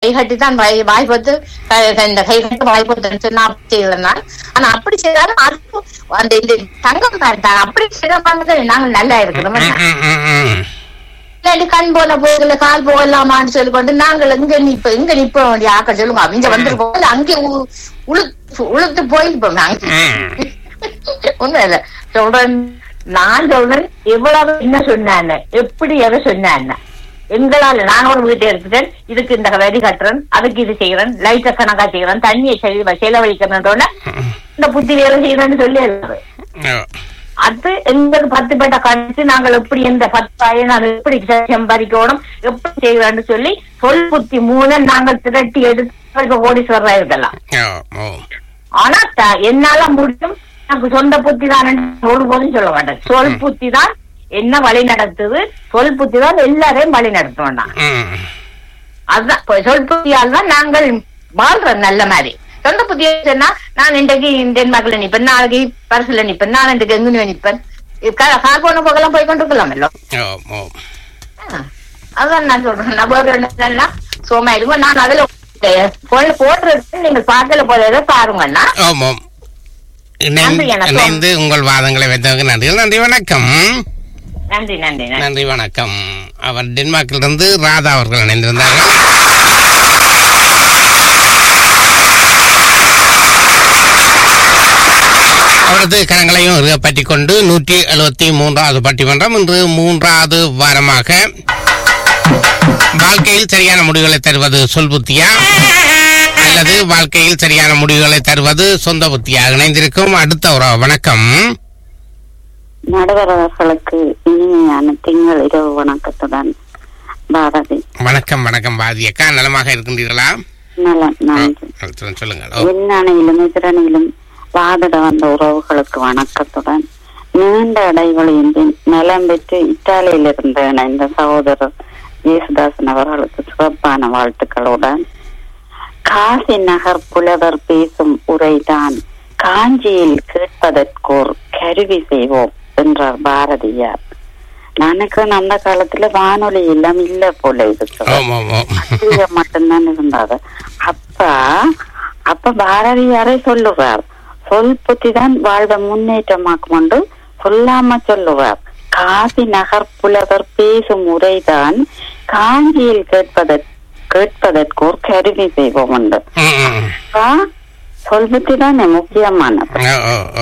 கை கட்டி தான் வாய் வாய் பார்த்து இந்த கை கட்டி வாய் பார்த்துன்னு சொன்னா அப்படி செய்யலாம் ஆனா அப்படி செய்தாலும் அது அந்த இந்த தங்கம் தான் அப்படி செய்யறாங்க நாங்க நல்லா இருக்கிறோம் ம், ம், ம், ம். இல்லாட்டி கண் போல போகல கால் போகலாமான்னு சொல்லி கொண்டு நாங்கள் இங்க நிப்ப இங்க நிப்ப வேண்டிய ஆக்கள் சொல்லுங்க அவங்க வந்துருப்போம் இல்ல அங்கே உ- உளுத்து உளுத்து போயிருப்போம் நாங்க ம். ஒண்ணும் இல்ல சொல்றேன் நான் சொல்றேன் எவ்வளவு என்ன சொன்னாங்க எப்படி எதை சொன்னாங்க எங்களால நான் ஒரு வீட்டை எடுத்துட்டேன் இதுக்கு இந்த வரி கட்டுறேன் அதுக்கு இது செய்யறேன் லைட்ட கணக்கா செய்யறேன் தண்ணியை செலவு செலவழிக்கிறேன் இந்த புத்தி வேலை செய்யறேன்னு சொல்லி எல்லாரும். ஓ. அது எங்களுக்கு பத்து பேட்டை கழிச்சு நாங்கள் எப்படி இந்த பத்தாயிரம் நாங்கள் எப்படி சம்பாதிக்கணும் எப்படி செய்யலாம்னு சொல்லி சொல் புத்தி மூலம் நாங்கள் திரட்டி எடுத்து இப்ப கோடீஸ்வரரா இருக்கலாம் ஓ, ஓ. ஆனா த- என்னால முடியும் எனக்கு சொந்த புத்தி தான் ஒருபோதும் சொல்ல மாட்டேன் சொல் புத்தி தான் என்ன வழி நடத்துது சொல் புத்தி தான் எல்லாரையும் வழி நடத்துவோம் நான் ம். அதுதான் இப்ப சொல் புத்தியால் தான் நாங்கள் வாழ்றோம் நல்ல மாதிரி சொந்த புத்தியை சொன்னா நான் இன்றைக்கு டென்மார்க்ல நிப்பேன் நாளைக்கு பரிசுல நிப்பேன் நான் இன்றைக்கு எங்க நிப்பேன் கார் போன போகலாம் போய் கொண்டு இருக்கலாமല്ലോ ஓ, ஓ. ஆ, அதான் நான் சொல்றேன் நான் வேற என்னன்னா சோமா இருக்கும் நான் அதுல போய் போட்டுறது நீங்க பார்க்கல போறத பாருங்கண்ணா ஓம், ஓம். இணைந்து நன்றி, வணக்கம். இணைந்து உங்கள் வாதங்களை வைத்தவங்க நன்றிகள் நன்றி வணக்கம் நன்றி நன்றி நன்றி நன்றி வணக்கம் அவர் டென்மார்க்கிலிருந்து ராதா அவர்கள் இணைந்திருந்தார்கள் அவரது கரங்களையும் பற்றி கொண்டு நூற்றி எழுபத்தி மூன்றாவது பட்டிமன்றம் இன்று மூன்றாவது வாரமாக வாழ்க்கையில் சரியான முடிவுகளை தருவது சொல் புத்தியா அல்லது வாழ்க்கையில் சரியான முடிவுகளை தருவது சொந்த புத்தியா இணைந்திருக்கும் அடுத்த ஒரு வணக்கம் நடுவர் அவர்களுக்கு இனிமையான திங்கள் இரவு வணக்கத்துடன் பாரதி வணக்கம் வணக்கம் பாதியக்கா நலமாக இருக்கின்றீர்களா நலம் நன்றி சொல்லுங்க, சொல்லுங்கள் ஓ, எண்ணணையிலும் எதிரணையிலும் வாதிட வந்த உறவுகளுக்கு வணக்கத்துடன் நீண்ட இடைவெளியின்றி நலம் பெற்று இத்தாலியில் இருந்து இணைந்த சகோதரர் ஜேசுதாசன் அவர்களுக்கு சிறப்பான வாழ்த்துக்களுடன் காசி நகர் புலவர் பேசும் உரைதான் காஞ்சியில் கேட்பதற்கோர் கருவி செய்வோம் என்றார் பாரதியார் எனக்கு அந்த காலத்துல வானொலி எல்லாம் இல்ல போல இருக்கு ஓம், ஓம், ஓம். கீழே மட்டும்தான் இருந்தாரு அப்ப அப்ப பாரதியாரே சொல்லுவார் சொல் புத்தி தான் வாழ்வை முன்னேற்றமாக்கும் என்று சொல்லாம சொல்லுவார் காசி நகர் புலவர் பேசும் உரைதான் காஞ்சியில் கேட்பதற் கேட்பதற்கு ஒரு கருவி செய்வோம் உண்டு ம், ம். அப்ப சொல் புத்தி தானே முக்கியமானது ஓ, ஓ, ஓ.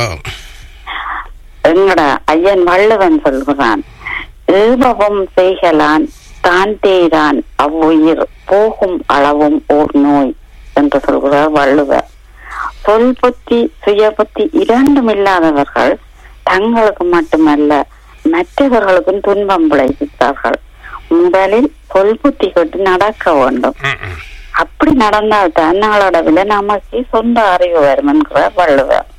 எங்கட ஐயன் வள்ளுவன் சொல்கிறான் ஏபவம் செய்கலான் தான் தேய்தான் அவ்வுயிர் போகும் அளவும் ஓர் நோய் என்று சொல்கிறார் வள்ளுவர் சொல் புத்தி சுய புத்தி இரண்டும் இல்லாதவர்கள் தங்களுக்கு மட்டுமல்ல மற்றவர்களுக்கும் துன்பம் விளைவித்தார்கள் முதலில் சொல் புத்தி கொண்டு நடக்க வேண்டும் ம், ம். அப்படி நடந்தால்தான் நாளடைவில் நமக்கு சொந்த அறிவு வரும் என்கிறார் வள்ளுவர்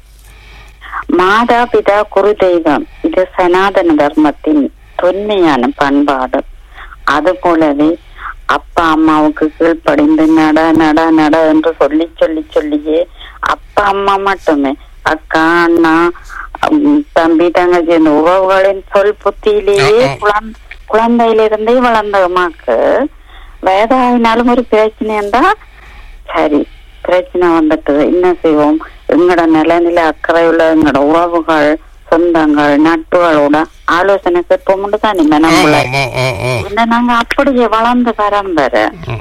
மாதா பிதா குரு தெய்வம் இது சனாதன தர்மத்தின் தொன்மையான பண்பாடு அது போலவே அப்பா அம்மாவுக்கு கீழ்ப்படிந்து நட நட நட என்று சொல்லி சொல்லி சொல்லியே அப்பா அம்மா மட்டுமே அக்கா அண்ணா உம், தம்பி தங்கச்சி இந்த உறவுகளின் சொல் புத்தியிலேயே ஆ, ஆ. குழந்தை குழந்தையிலிருந்தே வளர்ந்த அம்மாக்கு வயதாகினாலும் ஒரு பிரச்சனை இருந்தா சரி பிரச்சனை வந்துட்டு என்ன செய்வோம் எங்கட நிலநில அக்கறையுள்ள எங்கட உறவுகள் சொந்தங்கள் நட்புகளோட ஆலோசனை கேட்போம்னு தான் இந்த ஓ, நம்மள ஓ, ஓ, ஓ. இந்த நாங்க அப்படியே வளர்ந்த பரம்பரை ம்.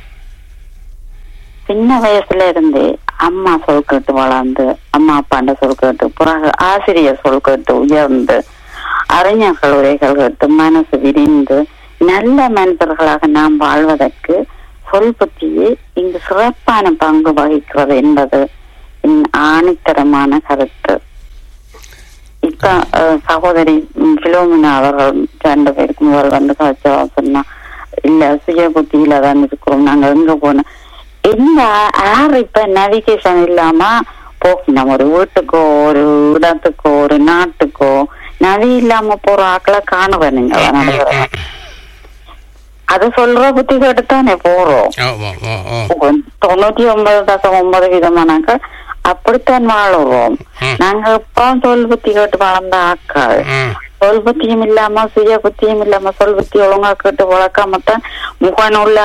சின்ன வயசுல இருந்து அம்மா சொல் கேட்டு வளர்ந்து அம்மா அப்பாண்ட சொல் கேட்டு பிறகு ஆசிரியர் சொல் கேட்டு உயர்ந்து அறிஞர்கள் உரைகள் கேட்டு மனசு விரிந்து நல்ல மனிதர்களாக நாம் வாழ்வதற்கு சொல் புத்தியே இங்கு சிறப்பான பங்கு வகிக்கிறது என்பது என் ஆணித்தரமான கருத்து இப்ப அஹ், சகோதரி ம், பிலோமினா அவர்கள் ரெண்டு பேருக்கு முதல் வந்து கதைச்சா சொன்னா இல்ல சுய புத்தியில தான் இருக்கிறோம் நாங்க எங்க போனோம் என்ன யார் இப்ப நேவிகேஷன் இல்லாம போகணும் ஒரு வீட்டுக்கோ ஒரு இடத்துக்கோ ஒரு நாட்டுக்கோ நவி இல்லாம போற ஆக்களை காணுவேன் நீங்க நடுவரே. அது சொல்ற புத்தி கேட்டுத்தானே போறோம் ஓ, ஓ, ஓ, ஓ. தொண்ணூத்தி ஒன்பது தசம் ஒன்பது விதமானாக்க அப்படித்தான் வாழுறோம் ம். நாங்க இப்போ சொல் புத்தி கேட்டு வளர்ந்த ஆக்கள் ம். சொல் புத்தியும் இல்லாம சுய புத்தியும் இல்லாம சொல் புத்தி ஒழுங்கா கேட்டு வளர்க்காம தான் முகநூல்ல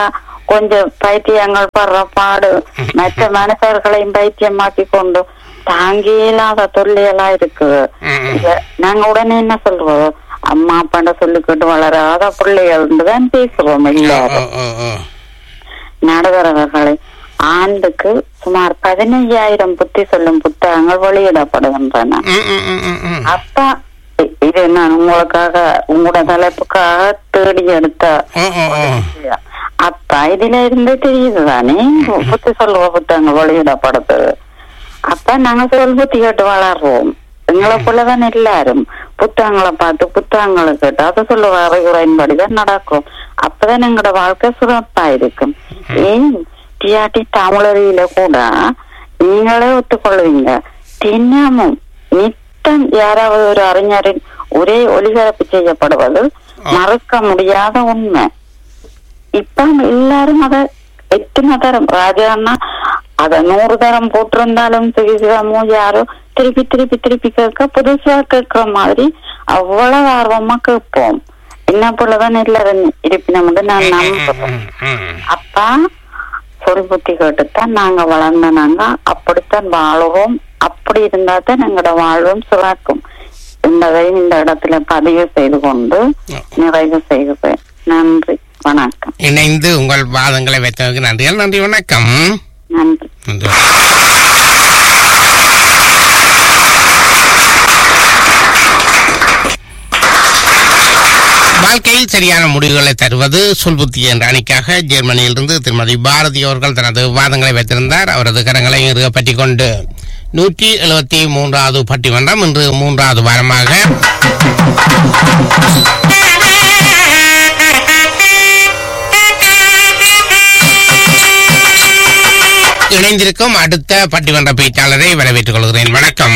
கொஞ்சம் பைத்தியங்கள் படுற பாடு மற்ற மனுஷர்களையும் பைத்தியமாக்கி கொண்டு தாங்கி இல்லாத தொல்லையெல்லாம் இருக்குது ம், ம். இத நாங்க உடனே என்ன சொல்றோம் அம்மா அப்பாண்ட சொல்லிக்கிட்டு வளராத பிள்ளைகள் தான் பேசுறோம் ஓ, எல்லாரும் ஓ, ஓ. நடுவரவர்களை ஆண்டுக்கு சுமார் பதினைஞ்சாயிரம் புத்தி சொல்லும் புத்தகங்கள் வெளியிடப்படுகின்றன ம், ம், ம், ம், ம். அப்ப இ- இது நான் உங்களுக்காக உங்களோட தலைப்புக்காக தேடி எடுத்த ஓ, ஓ, ஓ. விஷயம். அப்ப இதுல இருந்து தெரியுது தானே புத்தி சொல்லுவ புத்தகங்கள் வெளியிடப்படுது அப்ப நாங்க சொல் புத்தி கேட்டு வளர்றோம் எங்களை போலதான் எல்லாரும் புத்தகங்களை பார்த்து புத்தகங்களை கேட்டு அதை சொல்லுவ அறிவுரையின்படிதான் நடக்கும் அப்பதான் எங்களோட வாழ்க்கை சிறப்பா இருக்கும் ஏன் டிஆர்டி தமிழறியில கூட நீங்களே ஒத்துக்கொள்வீங்க தினமும் நித்தம் யாராவது ஒரு அறிஞரின் ஒரே ஒலிபரப்பு செய்யப்படுவது மறுக்க முடியாத உண்மை இப்ப எல்லாரும் அத எத்தனை தரம் ராஜான்னா அத நூறு தரம் போட்டிருந்தாலும் சிவமோ யாரோ திருப்பி திருப்பி திருப்பி கேட்க புதுசா கேட்கிற மாதிரி அவ்வளவு ஆர்வமா கேட்போம் என்ன போலதான் எல்லாரும் இருப்பினும் நான் நம்புறேன் ம், ம். அப்பா சொல் புத்தி கேட்டுத்தான் நாங்க வளர்ந்த நாங்க அப்படித்தான் வாழுவோம் அப்படி இருந்தா தான் எங்களோட வாழ்வும் சிறக்கும் என்பதையும் இந்த இடத்துல பதிவு செய்து கொண்டு நிறைவு செய்கிறேன் நன்றி வணக்கம் இணைந்து உங்கள் வாதங்களை வைத்ததற்கு நன்றிகள் நன்றி வணக்கம் நன்றி நன்றி வாழ்க்கையில் சரியான முடிவுகளை தருவது சொல்புத்தி என்ற அணிக்காக ஜெர்மனியிலிருந்து திருமதி பாரதி அவர்கள் தனது வாதங்களை வைத்திருந்தார் அவரது கரங்களை இறுக பற்றி கொண்டு நூற்றி எழுபத்தி மூன்றாவது பட்டிமன்றம் இன்று மூன்றாவது வாரமாக இணைந்திருக்கும் அடுத்த பட்டிமன்ற பேச்சாளரை வரவேற்றுக் கொள்கிறேன் வணக்கம்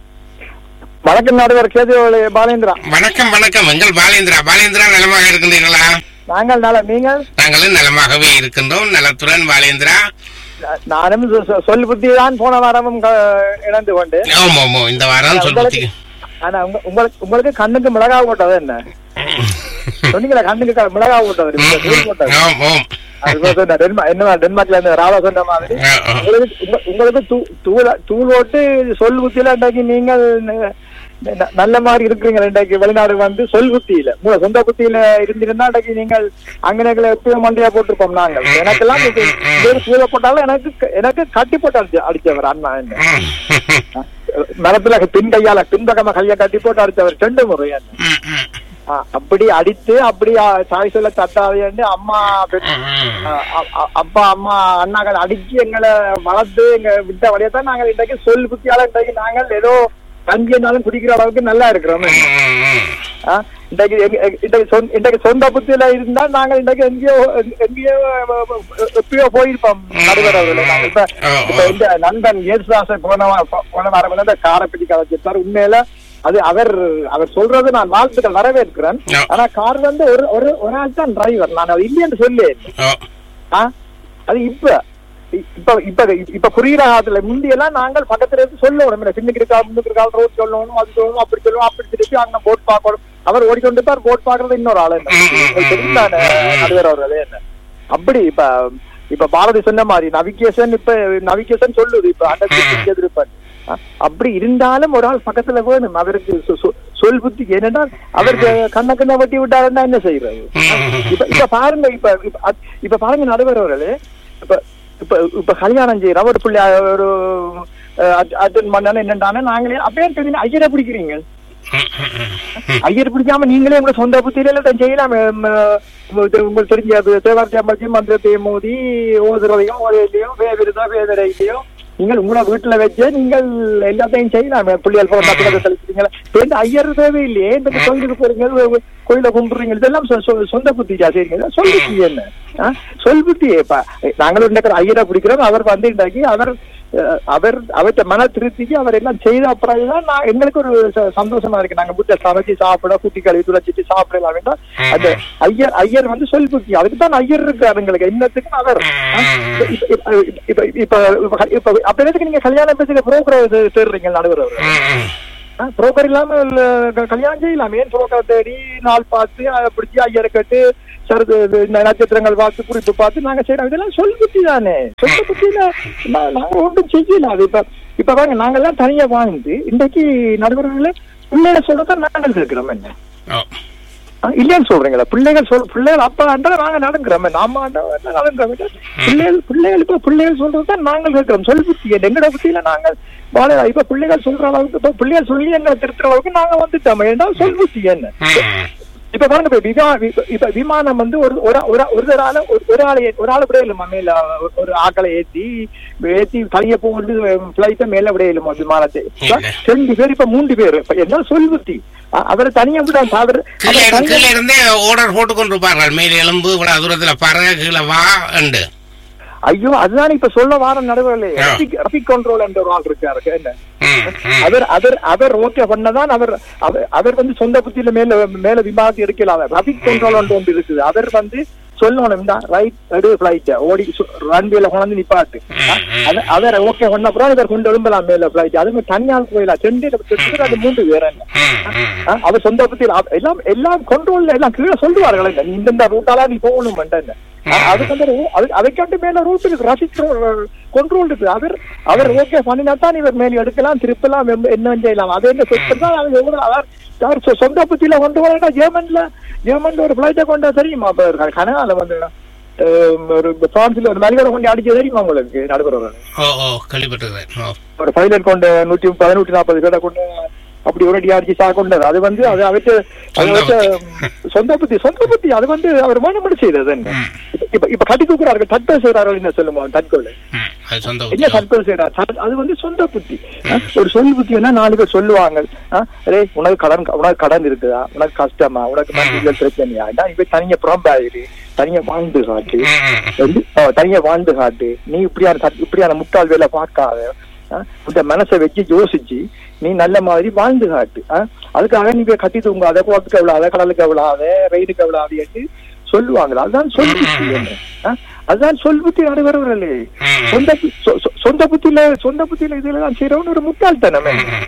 வணக்கம் நடுவர் கேது பாலேந்திரா வணக்கம் வணக்கம் எங்கள் பாலேந்திரா பாலேந்திரா நலமாக இருக்கின்றீர்களா நாங்கள் நல நீங்கள் நாங்களும் நலமாகவே இருக்கின்றோம் நலத்துடன் பாலேந்திரா நானும் சொ- சொ- சொல் புத்தி தான் போன வாரமும் க- இணைந்து கொண்டு ஆமா ஆமா இந்த வாரம் சொல்புத்தி ஆனா உங்க- உங்களுக்கு உங்களுக்கு கண்ணுக்கு மிளகா போட்டது என்ன சொன்னீங்களா கண்ணுக்கு க- மிளகா போட்டது இப்ப தூள் போட்டது ஆம் ஆம் அது இப்ப சொன்ன டென்மா- என்ன டென்மார்க்ல இருந்து ராவா சொன்ன மாதிரி ஆ, ஆ. உங்களுக்கு உங்க- உங்களுக்கு தூ- தூள் தூள் போட்டு சொல் புத்தியில இன்றைக்கு நீங்கள் ந- ந- நல்ல மாதிரி இருக்கிறீங்க இன்றைக்கு வெளிநாடு வந்து சொல் புத்தியில உங்க சொந்த புத்தியில இருந்திருந்தா இன்றைக்கு நீங்கள் அங்கனங்களை எப்பயும் மண்டையா போட்டிருப்போம் நாங்கள் எனக்கெல்லாம் இது- இது கீழே போட்டாலும் எனக்கு க- எனக்கு கட்டி போட்டு அடிச்ச அடிச்சவர் அண்ணா என்ன ம், மரத்துல பின் கையால பின்பக்கமா கையை கட்டி போட்டு அடிச்சவர் ரெண்டு முறை என்ன ம், ம், ஆ, அப்படி அடித்து அப்படி ஆ, சாய் சொல்ல தட்டாதேன்னு அம்மா பெ- ம், ம். அ- அ- அ- அப்பா அம்மா அண்ணாக்கள் அடிச்சு எங்களை வளர்த்து எங்க விட்ட வழியா தான் நாங்கள் இன்றைக்கு சொல் புத்தியால இன்றைக்கு நாங்கள் ஏதோ கஞ்சினாலும் குடிக்கிற அளவுக்கு நல்லா இருக்கிறோம் ம், ம். ஆ, இன்றைக்கு எங்க- எங்க- இன்றைக்கு சொந்த- இன்றைக்கு சொந்த புத்தியில இருந்தா நாங்கள் இன்றைக்கு எங்கேயோ எங்க- எங்கேயோ அஹ், அஹ், எப்பயோ போயிருப்போம் நடுவர் அவர்களே. நாங்க இப்ப இப்ப இந்த நண்பன் ஏசுதாசன் போன வா- போ- போன வாரம் வந்து அந்த காரைப்பட்டி கதைச்சிருப்பார் உண்மையில அது அவர் அவர் சொல்றது நான் வாழ்த்துக்கள் வரவேற்கிறேன் ஆ. ஆனா கார் வந்து ஒரு ஒரு ஒரு ஆள் தான் டிரைவர் நான் அது இல்லைன்னு சொல்லு ஓ, ஆ? அது இப்ப இ- இப்ப இப்ப இப்ப புரியுற காலத்துல முந்தியெல்லாம் நாங்கள் பக்கத்துல இருந்து சொல்லணும் இல்ல பின்னுக்கு இருக்கா முன்னுக்கு இருக்கா ரோட் சொல்லணும் அது சொல்லணும் அப்படி சொல்லணும் அப்படி திருப்பி அங்க போட் பார்க்கணும் அவர் ஓடிக்கொண்டு இருப்பார் போட் பாக்குறது இன்னொரு ஆளு என்ன ம், ம், உங்களுக்கு தெரியும் தானே நடுவர் அவர்களே என்ன அப்படி இப்ப இப்ப பாரதி சொன்ன மாதிரி நவிகேசன் இப்ப நவிகேசன் சொல்லுது இப்ப அண்டர் எதிர்ப்பான் அப்படி இருந்தாலும் ஒரு ஆள் பக்கத்துல வேணும் அவருக்கு சொ- சொ- சொல் புத்தி என்னன்னா அவருக்கு கண்ண கண்ண வெட்டி விட்டாருன்னா என்ன செய்யறது இப்ப இப்ப பாருங்க இப்ப இப்ப அத்- இப்ப பாருங்க நடுவர் அவர்களே இப்ப இப்ப இப்ப கல்யாணம் செய்யற ஒரு பிள்ளை ஒரு அட்டன் பண்ணாலும் என்னண்டானே நாங்களே அப்பயே தெரியும் ஐயரை பிடிக்கிறீங்க ஐயர் பிடிக்காம நீங்களே உங்க சொந்த புத்தியில தான் செய்யலாம் ம், ம், இது உங்களுக்கு தெரிஞ்ச அது தேவார்த்தி அம்பர்ச்சி மந்திரத்தை மோதி ஓதுறதையும் ஓதையிலையும் வேவிருதோ வேதரையிலையோ நீங்கள் உங்களை வீட்டுல வச்சு நீங்கள் எல்லாத்தையும் செய்யலாம் பிள்ளைகள் போட்டா தெளிச்சிட்டீங்களா இந்த ஐயர் தேவையில்லையே இந்த கோயிலுக்கு போறீங்க வே- கோயில கும்பிடுறீங்க இதெல்லாம் சொ- சொ- சொந்த புத்தியா செய்றீங்க சொல் புத்தி என்ன ஆ? சொல் புத்தி இப்ப நாங்களும் இன்னைக்கு ஐயரை பிடிக்கிறோம் அவர் வந்து இன்றைக்கு அவர் அஹ், அவர் அவர்கிட்ட மன திருப்திக்கு அவர் எல்லாம் செய்த அப்புறம்தான் நான் எங்களுக்கு ஒரு ச- சந்தோஷமா இருக்கு நாங்க வீட்டை சமைச்சு சாப்பிட குட்டி கழுவி துளைச்சிட்டு சாப்பிடலாம் வேண்டாம் அந்த ஐயர் ஐயர் வந்து சொல் புத்தி அதுக்கு தான் ஐயர் இருக்காரு எங்களுக்கு இன்னத்துக்கு அவர் ஆ? இப்ப- இப்ப- இப்ப இப்ப இப்ப இப்ப அப்ப எதுக்கு நீங்க கல்யாணம் பேசுகிற புரோக்கர் தேடுறீங்க நடுவர் அவர் ம், ம். புரோக்கர் இல்லாம இல்ல, க- கல்யாணம் செய்யலாம் ஏன் புரோக்கர் தேடி நாள் பார்த்து அதை பிடிச்சி ஐயரை கேட்டு சரது இது இந்த நட்சத்திரங்கள் பார்த்து குறிப்பு பார்த்து நாங்க செய்யறோம் இதெல்லாம் சொல் புத்தி தானே சொந்த புத்தியில நா- நாங்க ஒன்றும் செய்யல அது இப்ப இப்ப பாருங்க நாங்கெல்லாம் தனியா வாழ்ந்து இன்றைக்கு நடுவர்கள பிள்ளைகளை சொல்றதான் நாங்கள் இருக்கிறோம் என்ன ஓ ஆ, இல்லைன்னு சொல்றீங்களா பிள்ளைகள் சொல் பிள்ளைகள் அப்பா ஆண்டா நாங்க நடங்குறோம் நாம ஆண்டா நடங்குறோம் பிள்ளைகள் பிள்ளைகள் இப்ப பிள்ளைகள் சொல்றதுதான் நாங்கள் இருக்கிறோம் சொல் புத்தி எங்கட புத்தியில நாங்கள் வாழ இப்ப பிள்ளைகள் சொல்ற அளவுக்கு இப்ப பிள்ளைகள் சொல்லி எங்களை திருத்துற அளவுக்கு நாங்க வந்துட்டோம் ஏன்னா சொல் புத்தி என்ன ம். இப்ப பாருங்க இப்ப விமா இப்ப- இப்ப விமானம் வந்து ஒரு ஒரு ஒரு ஒரு ஆள ஒரு ஒரு ஆளை ஏ- ஒரு ஆள் விட இல்லமா மேல ஒரு- ஒரு ஆக்களை ஏத்தி ஏத்தி தனிய போட்டு பிளைட்ட மேல விட இல்லமா விமானத்தை இப்ப இல்ல. ரெண்டு பேர் இப்ப மூன்று பேர் இப்ப என்ன சொல் புத்தி அ- அவரை தனியா விட அவர் கீழே அவர் இருந்து- தனியா- கீழே இருந்தே ஆர்டர் போட்டு கொண்டிருப்பார்கள் மேல் எலும்பு இவ்வளவு தூரத்துல பாருங்க கீழே வா என்று ஐயோ அதுதான் இப்ப சொல்ல வார நடுவர்களே ஆ. ரஃபிக் கண்ட்ரோல் என்ற ஒரு ஆள் இருக்காரு என்ன ம், ம். அவர் அவர் அவர் ஓகே பண்ணதான் அவர் அவர் அவர் வந்து சொந்த புத்தியில மேல மேல விமானத்தை எடுக்கலாம் ரஃபிக் கண்ட்ரோல் ஒன்று ஒன்று இருக்குது அவர் வந்து சொல்லணும் தான் ரைட் எடு பிளைட் ஓடி ரன்வேல கொண்டு நிப்பாட்டு அது- அவர் ஓகே பண்ண அப்புறம் இவர் கொண்டு எழும்பலாம் மேல பிளைட் அது மாதிரி தனியால் கோயிலா செண்டு அது மூன்று பேர் என்ன ம், ம். ஆ, அவர் சொந்த புத்தியில் அவ- எல்லாம் எல்லாம் கண்ட்ரோல்ல எல்லாம் கீழே சொல்லுவார்கள் என்ன, நீ இந்த ரூட்டால நீ போகணும் என்ன ஆ, அதுக்கு அந்த ரூ- அது அதுக்காண்டி மேல ரூட் இருக்கு ரஃபிக் கண்ட்ரோல் இருக்கு அவர் அவர் ஓகே பண்ணினா தான் இவர் மேலே எடுக்கலாம் திருப்பலாம் எம்- என்ன செய்யலாம் அது என்ன சொத்து தான் அவர் எவ்வளவு அவர் அவர் சொ- சொந்த புத்தியில கொண்டு வரா ஜெர்மன்ல ஜெர்மன்ல ஒரு பிளைட்டை கொண்டு தெரியுமா அப்ப கனகால வந்து அஹ், ஒரு பிரான்ஸ்ல ஒரு மனிதரை கொண்டு அடிச்சு தெரியுமா உங்களுக்கு நடுவர் ஓ ஓ கேள்விப்பட்டிருக்கிறேன் ஓ ஒரு பைலட் கொண்டு நூற்றி பதினூற்றி நாற்பது பேரை கொண்டு அப்படி ஒரு அடி அடிச்சு சா கொண்டது அது வந்து அது அவற்று அது சொந்த அவற்று சொந்த புத்தி சொந்த புத்தி அது வந்து அவர் வேணும்படி செய்தது என்ன இப்ப இப்ப கட்டி தூக்குறார்கள் தற்கொலை செய்யறார்கள் என்ன சொல்லுமா தற்கொலை ம், அது சொந்த என்ன உத்தியோகம். தற்கொலை செய்யறாரு தற்- அது வந்து சொந்த புத்தி ஆ, ஒரு சொல் புத்தி என்ன நாலு பேர் சொல்லுவாங்க ஆ, ரேய் உனக்கு கடன் உனக்கு கடன் இருக்குதா உனக்கு கஷ்டமா உனக்கு மனசுல பிரச்சனையா இதான் இப்ப தனியா புறம்பாயிரு தனியா வாழ்ந்து காட்டு ம், ம், ம். வந்து ஆ, தனியா வாழ்ந்து காட்டு நீ இப்படியான தட்- இப்படியான முட்டாள் வேலை பார்க்காத ஆ, இந்த மனசை வச்சு யோசிச்சு நீ நல்ல மாதிரி வாழ்ந்து காட்டு ஆ, அதுக்காக நீ போய் கட்டி தூங்காத குளத்துக்கு எவ்வளாத கடலுக்கு எவ்வளாத ரெயிலுக்கு எவ்வளாது சொல்லுவாங்களா அதுதான் சொல் புத்தி என்ன ஆ, அதுதான் சொல் புத்தி நடைபெறவில்லை ம். சொந்த பு- சொ- சொ- சொந்த புத்தியில சொந்த புத்தியில இதுல தான் செய்யறவன் ஒரு முட்டாள்தனம்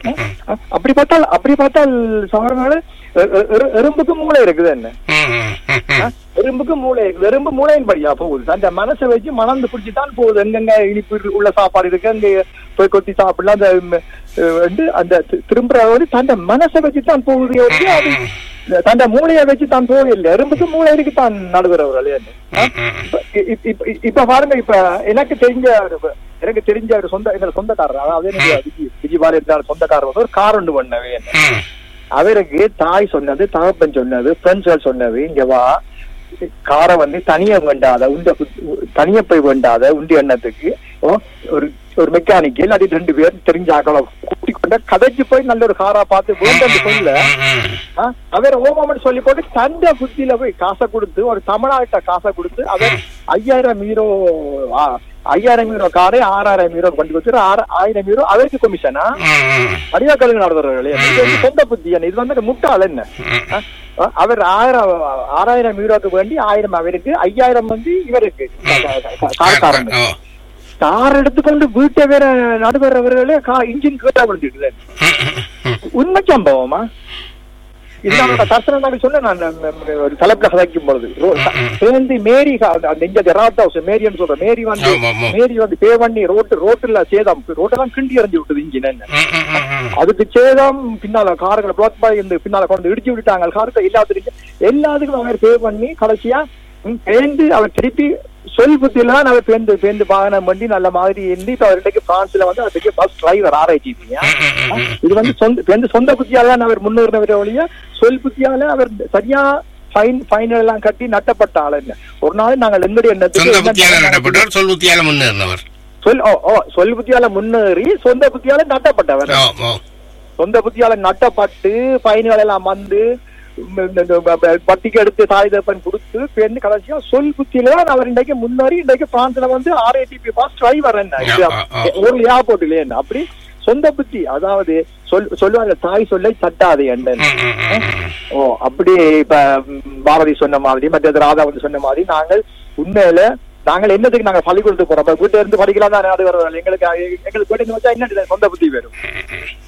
ஆ, அப்படி பார்த்தால் அப்படி பார்த்தால் சவரனால எறும்புக்கு மூளை இருக்குது என்ன ம், ம், ம், ஆ, ம். எறும்புக்கு மூளை இருக்குது எறும்பு மூளையின் படியா போகுது அந்த மனசை வச்சு மணந்து பிடிச்சி தான் போகுது எங்கெங்க இனிப்பு இருக்கு, உள்ள சாப்பாடு இருக்கு அங்க போய் கொத்தி சாப்பிடலாம் அந்த ம், அஹ், வந்து அந்த தி- திரும்புற வந்து தந்த மனசை வச்சு தான் போகுது ஒழிய அது தந்த மூளையை வச்சு தான் போகல எறும்புக்கு மூளை இருக்கு தான் நடுகிறவர் ம், ம். இப்ப இப்ப- இப்ப- இப்ப பாருங்க இப்ப எனக்கு தெரிஞ்ச ஒரு- எனக்கு தெரிஞ்ச ஒரு சொந்த எங்க சொந்தக்காரர் அதாவது எனக்கு விஜய் விஜய் பாரதி சொந்தக்காரர் வந்து ஒரு கார் ஒன்று பண்ணவே ம். அவருக்கு தாய் சொன்னது தகப்பன் சொன்னது ஃப்ரெண்ட்ஸ்கள் சொன்னது இங்க வா காரை வந்து தனியா வேண்டாத உண்ட தனியா போய் வேண்டாத உண்டி எண்ணத்துக்கு ஓ, ஒரு ஒரு மெக்கானிக் இல்லாட்டி ரெண்டு பேர் தெரிஞ்ச ஆக்களை கூட்டி கொண்ட கதைச்சு போய் நல்ல ஒரு காரா பார்த்து வேண்டன்னு சொல்ல ம், ம். ஆ, அவர் ஓமம்னு சொல்லி போட்டு தந்த புத்தியில போய் காசை கொடுத்து ஒரு தமிழ்நாட்ட காசை கொடுத்து அவர் ஐயாயிரம் ஹீரோ ஆ, ஐயாயிரம் ஹீரோ காரை ஆறாயிரம் ஹீரோ கொண்டு கொடுத்து ஆறு- ஆயிரம் ஹீரோ அவருக்கு கமிஷனா ம், ம். அடியா கழுகு நடத்துறவர்களே இது வந்து சொந்த புத்தி என்ன இது வந்து முட்டாள் என்ன ம். ஆ, ஆ, அவர் ஆயிரம் ஆறாயிரம் ஹீரோக்கு வேண்டி ஆயிரம் அவருக்கு ஐயாயிரம் வந்து இவருக்கு கார்காரன் ஓ. கார் எடுத்துக்கொண்டு வீட்டை வேற நடுவரவர்களே கா இன்ஜின் கேட்டா விழுந்துட்டு ம், ம், ம். உண்மை சம்பவமா இது நான் தர்சன நாள் சொன்ன நான் நம்ம ஒரு தலைப்புல கதைக்கும் பொழுது ரோ- சேர்ந்து மேரி கா- அந்த இங்க ராட் ஹவுஸ் மேரின்னு சொல்றேன் மேரி வந்து ஆமா, ஆமா. மேரி வந்து பே பண்ணி ரோட்டு ரோட்டுல சேதம் ரோட்டெல்லாம் கிண்டி எறிஞ்சு விட்டது இன்ஜின் என்ன ம், ம், ம், ம். அதுக்கு சேதம் பின்னால கார்களை பிளாக் பாய் இந்த பின்னால கொண்டு இடிச்சு விட்டுட்டாங்க காருக்கு எல்லாத்துக்கும் எல்லாத்துக்கும் அவர் பே பண்ணி கடைசியா ம், பேந்து அவர் திருப்பி சொல் புத்தியில தான் அவர் பேந்து பேந்து வாகனம் பண்ணி நல்ல மாதிரி இருந்து இப்ப அவர் இன்றைக்கு பிரான்ஸ்ல வந்து அவருக்கு பஸ் டிரைவர் ஆராய்ச்சி இது வந்து சொந்த பேந்து சொந்த புத்தியால தான் அவர் முன்னேறினவரை ஒழிய சொல் புத்தியால அவர் சரியா ஃபைன் ஃபைன் எல்லாம் கட்டி நட்டப்பட்ட ஆள் என்ன ஒரு நாள் நாங்கள் எங்களுடைய எண்ணத்துக்கு சொந்த என்ன புத்தியால நடப்பட்டவர் சொல் புத்தியால முன்னேறினவர் சொல் ஓ ஓ சொல் புத்தியால முன்னேறி சொந்த புத்தியால நட்டப்பட்டவர் ஓ ஓ சொந்த புத்தியால நட்டப்பட்டு பயணிகள் எல்லாம் வந்து இந்த- இந்த- இந்த ப- ப- வட்டிக்கு எடுத்து தாய் தப்பன் கொடுத்து பெண்ணு கடைசியா சொல் புத்தியில தான் அவர் இன்றைக்கு முன்னேறி இன்றைக்கு பிரான்ஸ்ல வந்து ஆர்ஏடிபி பாஸ் டிரைவர் என்ன இது ஆ, ஆ, ஆ. ஒரு ஏர்போர்ட் இல்லையா அப்படி சொந்த புத்தி அதாவது சொல் சொல்லுவாங்க தாய் சொல்லை தட்டாது என்ன ம், ம், ம், ம். ஓ அப்படி இப்ப ம், பாரதி சொன்ன மாதிரி மற்றது ராதா வந்து சொன்ன மாதிரி நாங்கள் உண்மையில நாங்கள் என்னத்துக்கு நாங்க பள்ளிக்கூடத்துக்கு போறோம் இப்ப வீட்டுல இருந்து படிக்கலாம் தான் நாடு வர எங்களுக்கு எங்களுக்கு வீட்டுக்கு வச்சா என்ன சொந்த புத்தி வரும்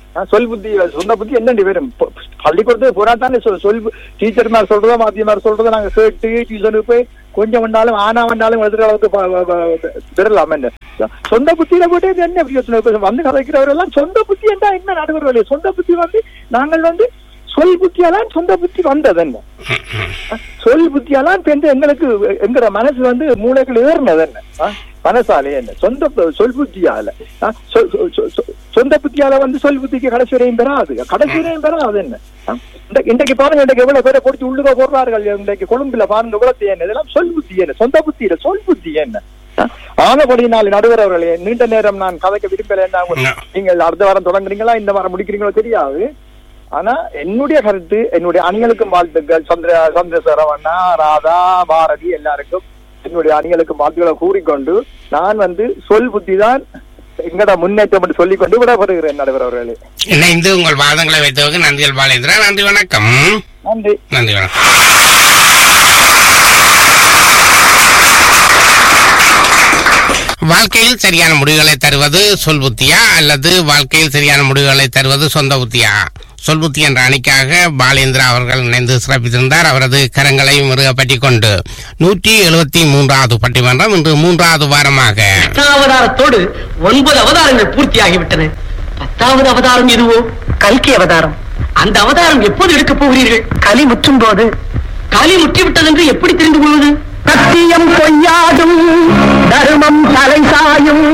ஆ, சொல் புத்தி சொந்த புத்தி என்னண்டி வரும் பொ- பள்ளிக்கூடத்துக்கு போனா தானே சொல் சொல் டீச்சர் மாதிரி சொல்றதோ மாத்தியமார் சொல்றதோ நாங்க கேட்டு டியூஷனுக்கு போய் கொஞ்சம் வந்தாலும் ஆனா வந்தாலும் எழுதுற அளவுக்கு ப- ப- ப- பெறலாம் என்ன சொந்த புத்தியில போட்டு இது என்ன பிரயோஜனம் இப்ப வந்து கதைக்கிறவரெல்லாம் சொந்த புத்தி என்றா என்ன நடுவர் வழி சொந்த புத்தி வந்து நாங்கள் வந்து சொல் புத்தியாலாம் சொந்த புத்தி வந்தது என்ன சொல் புத்தியாலாம் இப்ப எந்த- எங்களுக்கு எங்கிற மனசு வந்து மூளைகள் ஏறினது என்ன ஆ? மனசாலே என்ன சொந்த பு- சொல் புத்தியால ஆ? சொ- சொ- சொ- சொ- சொந்த புத்தியால வந்து சொல் புத்திக்கு கடைசி வரையும் பெறாது கடைசி வரையும் பெறாது என்ன ஆ? இந்த- இன்றைக்கு பாருங்க இன்றைக்கு எவ்வளவு பேரை பிடிச்சி உள்ளுக போடுறார்கள் இன்றைக்கு கொழும்புல பாருங்க எவ்வளவு என்ன இதெல்லாம் சொல் புத்தி என்ன சொந்த புத்தி இல்ல சொல் புத்தி என்ன ஆ? ஆனபடியினால் நடுவர் அவர்களே நீண்ட நேரம் நான் கதைக்க விரும்பல No. நீங்கள் அடுத்த வாரம் தொடங்குறீங்களா இந்த வாரம் முடிக்கிறீங்களோ தெரியாது ஆனா என்னுடைய கருத்து என்னுடைய அணிகளுக்கும் வாழ்த்துக்கள் சந்திர சந்திரசரவண்ணா ராதா பாரதி எல்லாருக்கும் என்னுடைய அணிகளுக்கும் வாழ்த்துக்களை கூறிக்கொண்டு நான் வந்து சொல் புத்தி தான் எங்கட முன்னேற்றம் என்று சொல்லிக்கொண்டு விடப்படுகிறேன் நடுவர் அவர்களே இணைந்து உங்கள் வாதங்களை வைத்தவருக்கு நன்றிகள் பாலேந்திரா நன்றி வணக்கம் நன்றி நன்றி வணக்கம் வாழ்க்கையில் சரியான முடிவுகளை தருவது சொல் புத்தியா அல்லது வாழ்க்கையில் சரியான முடிவுகளை தருவது சொந்த புத்தியா சொல் புத்தி என்ற அணிக்காக பாலேந்திரா அவர்கள் இணைந்து சிறப்பித்திருந்தார் அவரது கரங்களை முருகப்பட்டிக் கொண்டு நூற்றி எழுபத்தி மூன்றாவது பட்டிமன்றம் இன்று மூன்றாவது வாரமாக அவதாரத்தோடு ஒன்பது அவதாரங்கள் பூர்த்தியாகிவிட்டன பத்தாவது அவதாரம் எதுவோ கல்கி அவதாரம் அந்த அவதாரம் எப்போது எடுக்கப் போகிறீர்கள் களி முற்றும் போது களி முற்றிவிட்டது என்று எப்படி தெரிந்து கொள்வது சத்தியம் பொய்யாடும் தர்மம் தலை சாயும்